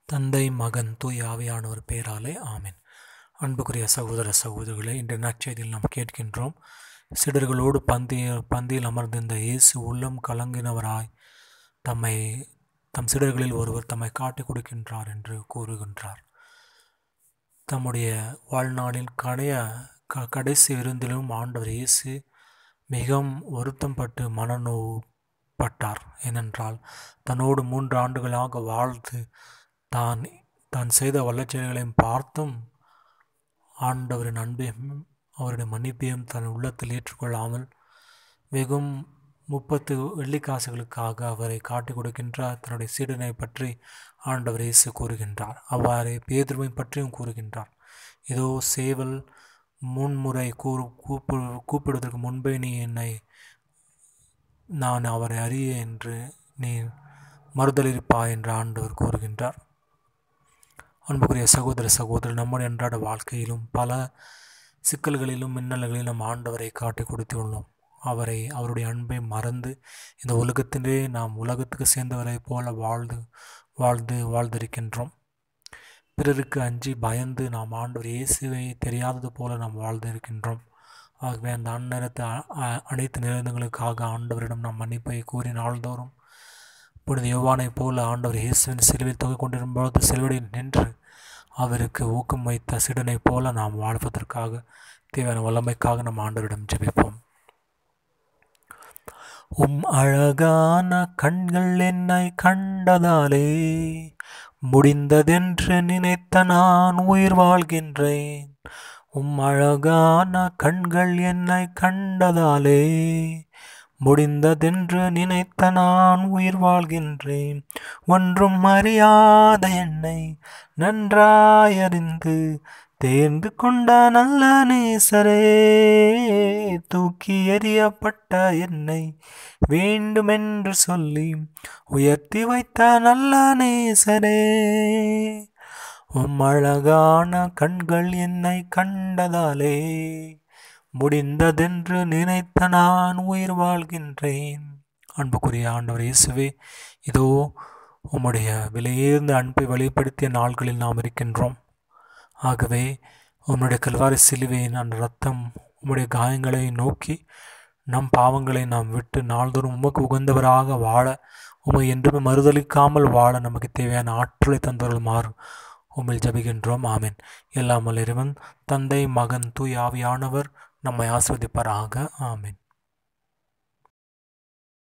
தந்தை மகன் தூய் ஆவியானவர் பெயராலே ஆமென் அன்புக்குரிய சகோதர சகோதரிகளை இன்று நற்செய்தியில் நாம் கேட்கின்றோம் சிடர்களோடு பந்திய பந்தியில் அமர்ந்திருந்த இயேசு உள்ளம் கலங்கினவராய் தம்மை தம் சிடர்களில் ஒருவர் தம்மை காட்டிக் கொடுக்கின்றார் என்று கூறுகின்றார் தம்முடைய வாழ்நாளில் கடைய க கடைசி விருந்திலும் ஆண்டவர் இயேசு மிகவும் வருத்தம் பட்டு மனநோவுப்பட்டார் ஏனென்றால் தன்னோடு மூன்று ஆண்டுகளாக வாழ்ந்து தான் தான் செய்த வல்லச்செயல்களையும் பார்த்தும் ஆண்டவரின் அன்பையும் அவருடைய மன்னிப்பையும் தன் உள்ளத்தில் ஏற்றுக்கொள்ளாமல் வெகும் முப்பத்து வெள்ளிக்காசுகளுக்காக அவரை காட்டிக் கொடுக்கின்றார் தன்னுடைய சீடனை பற்றி ஆண்டவர் இயேசு கூறுகின்றார் அவ்வாறே பேதுருவை பற்றியும் கூறுகின்றார் இதோ சேவல் முன்முறை கூறு கூப்பு கூப்பிடுவதற்கு முன்பே நீ என்னை நான் அவரை அறிய என்று நீ மறுதலிருப்பா என்று ஆண்டவர் கூறுகின்றார் அன்புக்குரிய சகோதர சகோதரர் நம்முடைய அன்றாட வாழ்க்கையிலும் பல சிக்கல்களிலும் மின்னல்களிலும் ஆண்டவரை காட்டி கொடுத்துள்ளோம் அவரை அவருடைய அன்பை மறந்து இந்த உலகத்திலே நாம் உலகத்துக்கு சேர்ந்தவரை போல வாழ்ந்து வாழ்ந்து வாழ்ந்திருக்கின்றோம் பிறருக்கு அஞ்சி பயந்து நாம் ஆண்டவர் இயேசுவை தெரியாதது போல நாம் வாழ்ந்திருக்கின்றோம் ஆகவே அந்த அந்நேரத்தை அனைத்து நிறுவனங்களுக்காக ஆண்டவரிடம் நாம் மன்னிப்பை கூறி நாள்தோறும் புனித யோவானைப் போல ஆண்டவர் இயேசுவின் சிலுவையில் தொகை கொண்டிருக்கும்போது சிலுவையில் நின்று அவருக்கு ஊக்கம் வைத்த சிடனைப் போல நாம் வாழ்வதற்காக தேவையான வல்லமைக்காக நம் ஆண்டவரிடம் ஜெபிப்போம் உம் அழகான கண்கள் என்னை கண்டதாலே முடிந்ததென்று நினைத்த நான் உயிர் வாழ்கின்றேன் உம் அழகான கண்கள் என்னை கண்டதாலே முடிந்ததென்று நினைத்த நான் உயிர் வாழ்கின்றேன் ஒன்றும் அறியாத என்னை நன்றாயறிந்து தேர்ந்து கொண்ட நல்ல நேசரே தூக்கி எறியப்பட்ட என்னை வேண்டுமென்று சொல்லி உயர்த்தி வைத்த நல்ல நேசரே உம் அழகான கண்கள் என்னை கண்டதாலே முடிந்ததென்று நினைத்த நான் உயிர் வாழ்கின்றேன் அன்புக்குரிய ஆண்டவர் இயேசுவே இதோ உம்முடைய விலையேர்ந்த அன்பை வெளிப்படுத்திய நாள்களில் நாம் இருக்கின்றோம் ஆகவே உம்முடைய கல்வாரி சிலுவையின் அந்த ரத்தம் உம்முடைய காயங்களை நோக்கி நம் பாவங்களை நாம் விட்டு நாள்தோறும் உமக்கு உகந்தவராக வாழ உமை என்றுமே மறுதளிக்காமல் வாழ நமக்கு தேவையான ஆற்றலை தந்தருளுமாறு உம்மில் ஜபிக்கின்றோம் ஆமீன் எல்லாம் இறைவன் தந்தை மகன் தூய் ஆவியானவர் நம்மை ஆஸ்வதிப்பாராக ஆமீன்